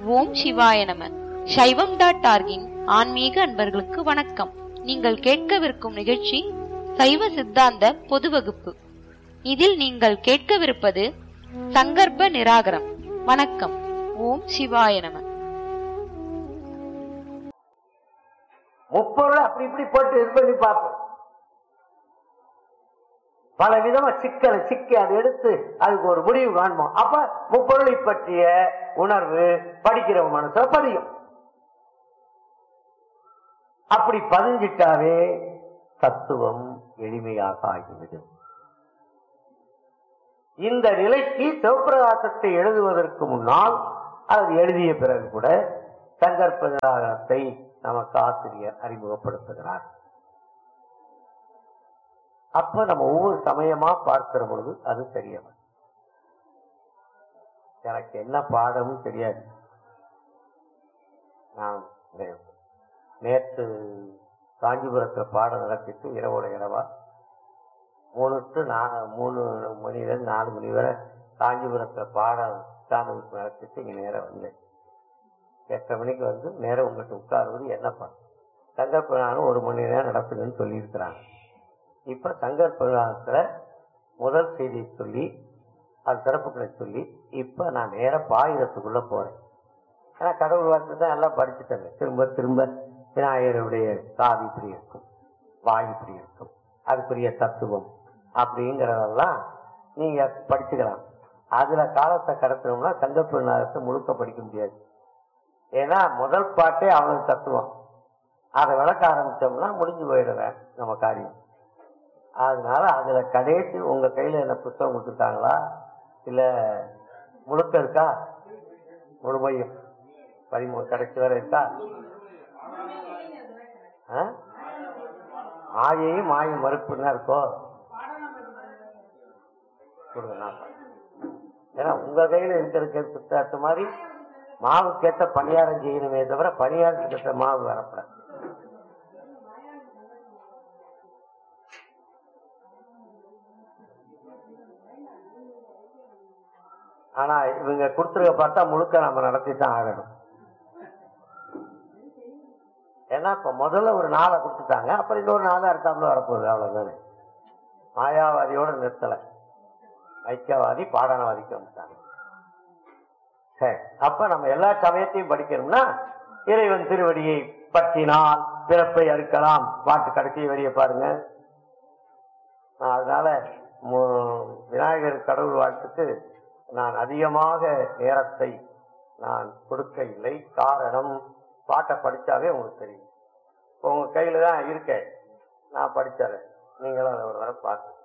ஓம் சிவாய நம சைவம் டாட் ஆர்கின் ஆன்மீக அன்பர்களுக்கு வணக்கம் நீங்கள் கேட்கவிருக்கும் நிகழ்ச்சி சைவ சித்தாந்த பொது வகுப்பு இதில் நீங்கள் கேட்கவிருப்பது சங்கற்ப நிராகரம் வணக்கம் ஓம் சிவாய நம முப்பொருள் அப்படி இப்படி போட்டு இது பண்ணி பார்ப்போம் பல விதமா சிக்கலை சிக்கி அதை எடுத்து அதுக்கு ஒரு முடிவு காண்போம் அப்ப முப்பொருளை பற்றிய உணர்வு படிக்கிற மனசுல பதியும் அப்படி பதிஞ்சிட்டாவே தத்துவம் எளிமையாக ஆகிவிடும் இந்த நிலைக்கு சிவப்பிரகாசத்தை எழுதுவதற்கு முன்னால் அது எழுதிய பிறகு கூட சங்கற்பதாகத்தை நமக்கு ஆசிரியர் அறிமுகப்படுத்துகிறார் அப்ப நம்ம ஒவ்வொரு சமயமா பார்க்கிற பொழுது அது தெரியவன் எனக்கு என்ன பாடம்னு தெரியாது நான் நே- நேற்று காஞ்சிபுரத்துல பாடம் நடத்திட்டு இரவோட இரவா மூணு டு நா- மூணு மணிலேருந்து நாலு மணி வரை காஞ்சிபுரத்துல பாடம் உட்கார்ந்து நடத்திட்டு இங்க நேரம் வந்தேன் எட்டரை மணிக்கு வந்து நேரம் உங்கள்கிட்ட உட்காருவது என்னப்பா சங்கர் புராணம் ஒரு மணி நேரம் நடக்குதுன்னு சொல்லியிருக்கிறாங்க இப்ப சங்கர் புராணத்துல முதல் செய்தியை சொல்லி அது சிறப்புகளை சொல்லி இப்ப நான் நேர பாயுதத்துக்குள்ள போறேன் ஏன்னா கடவுள் வார்த்தை தான் எல்லாம் படிச்சுட்டாங்க திரும்ப திரும்ப விநாயகருடைய காவி இப்படி இருக்கும் வாய் இப்படி இருக்கும் அதுக்குரிய தத்துவம் அப்படிங்கறதெல்லாம் நீங்க படிச்சுக்கலாம் அதுல காலத்தை கடத்தணும்னா சங்கர் புராணத்தை முழுக்க படிக்க முடியாது ஏன்னா முதல் பாட்டே அவ்வளவு தத்துவம் அதை விளக்க ஆரம்பிச்சோம்னா முடிஞ்சு போயிடுவேன் நம்ம காரியம் அதனால அதுல கடைசி உங்க கையில என்ன புத்தகம் கொடுத்துருக்காங்களா இல்ல முழுக்க இருக்கா முழுமையும் பதிமூணு கடைசி வரை இருக்கா ஆ? மாயையும் மாய மறுப்புன்னா இருக்கோ கொடுங்க நான் பார்க்கிறேன். ஏன்னா உங்க கையில இருக்கிற புத்தகத்து மாதிரி மாவுக்கேற்ற பணியாரம் செய்யணுமே தவிர பணியாரத்துக்கு ஏற்ற மாவு வரப்படாது ஆனா இவங்க கொடுத்துருக்க பார்த்தா முழுக்க நம்ம நடத்தி தான் ஆகணும் ஏன்னா இப்ப முதல்ல ஒரு நாளை கொடுத்துட்டாங்க அப்புறம் இன்னொரு நாள் அடுத்தாப்புல வரப்போகுது அவ்வளவுதானே மாயாவாதியோட நிறுத்தல ஐக்கியவாதி பாடனவாதிக்கு வந்துட்டாங்க சரி அப்ப நம்ம எல்லா சமயத்தையும் படிக்கணும்னா இறைவன் திருவடியை பற்றினால் பிறப்பை அறுக்கலாம் பாட்டு கடைசி வரியை பாருங்க நான் அதனால மு- விநாயகர் கடவுள் வாழ்த்துக்கு நான் அதிகமாக நேரத்தை நான் கொடுக்க இல்லை காரணம் பாட்டை படிச்சாவே உங்களுக்கு தெரியும் உங்க கையில தான் இருக்கேன் நான் படிச்சிடறேன் நீங்களும் அதை ஒரு தடவை பார்த்து